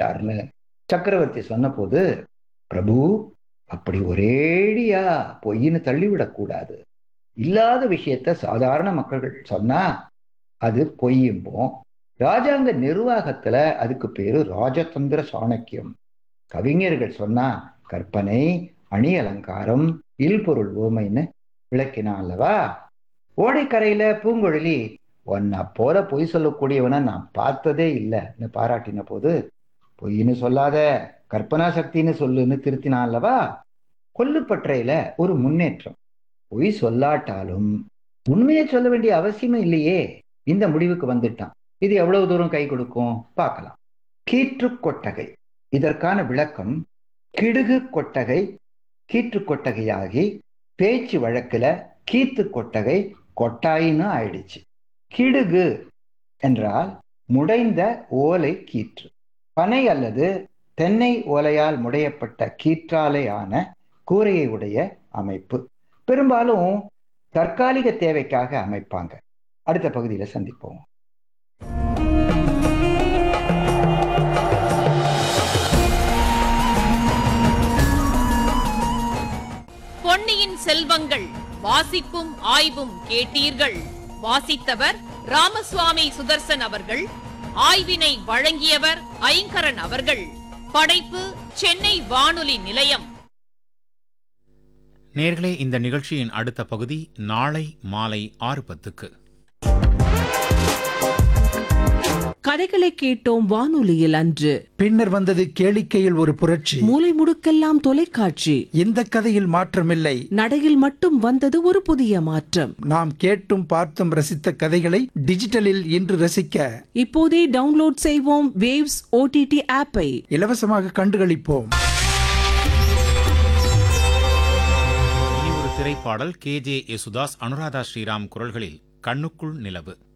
மாட்டார்னு சக்கரவர்த்தி சொன்னபோது பிரபு அப்படி ஒரேடியா பொய்ன்னு தள்ளிவிடக்கூடாது இல்லாத விஷயத்த சாதாரண மக்கள் சொன்னா அது பொய்யும்போம் ராஜாங்க நிர்வாகத்துல அதுக்கு பேரு ராஜதந்திர சாணக்கியம் கவிஞர்கள் சொன்னா கற்பனை அணி அலங்காரம் இல்பொருள் ஓமைன்னு விளக்கினான் அல்லவா ஓடைக்கரையில பூங்குழலி உன்னை போல பொய் சொல்லக்கூடியவனை நான் பார்த்ததே இல்லைன்னு பாராட்டின போது பொய்ன்னு சொல்லாத கற்பனா சக்தின்னு சொல்லுன்னு திருத்தினான் அல்லவா கொல்லுப்பற்றையில ஒரு முன்னேற்றம் பொய் சொல்லாட்டாலும் உண்மையை சொல்ல வேண்டிய அவசியமே இல்லையே இந்த முடிவுக்கு வந்துட்டான் இது எவ்வளவு தூரம் கை கொடுக்கும் பார்க்கலாம் கீற்று கொட்டகை இதற்கான விளக்கம் கிடுகு கொட்டகை கீற்று கொட்டகையாகி பேச்சு வழக்குல கீத்து கொட்டகை கொட்டாயின்னு ஆயிடுச்சு கிடுகு என்றால் முடைந்த ஓலை கீற்று பனை அல்லது தென்னை ஓலையால் முடையப்பட்ட கீற்றாலை ஆன கூரையை உடைய அமைப்பு பெரும்பாலும் தற்காலிக தேவைக்காக அமைப்பாங்க அடுத்த பகுதியில சந்திப்போம் பொன்னியின் செல்வங்கள் வாசிப்பும் ஆய்வும் கேட்டீர்கள் வாசித்தவர் ராமசுவாமி சுதர்சன் அவர்கள் ஆய்வினை வழங்கியவர் ஐங்கரன் அவர்கள் படைப்பு சென்னை வானொலி நிலையம் நேர்களே இந்த நிகழ்ச்சியின் அடுத்த பகுதி நாளை மாலை ஆறு பத்துக்கு கதைகளை கேட்டோம் வானொலியில் அன்று பின்னர் வந்தது கேளிக்கையில் ஒரு புரட்சி மூலை முடுக்கெல்லாம் தொலைக்காட்சி இந்த கதையில் மாற்றமில்லை நடையில் மட்டும் வந்தது ஒரு புதிய மாற்றம் நாம் கேட்டும் பார்த்தும் ரசித்த கதைகளை டிஜிட்டலில் இன்று ரசிக்க இப்போதே டவுன்லோட் செய்வோம் வேவ்ஸ் ஓடிடி ஆப்பை இலவசமாக கண்டுகளிப்போம் இனி ஒரு திரைப்பாடல் கே ஜே யேசுதாஸ் அனுராதா ஸ்ரீராம் குரல்களில் கண்ணுக்குள் நிலவு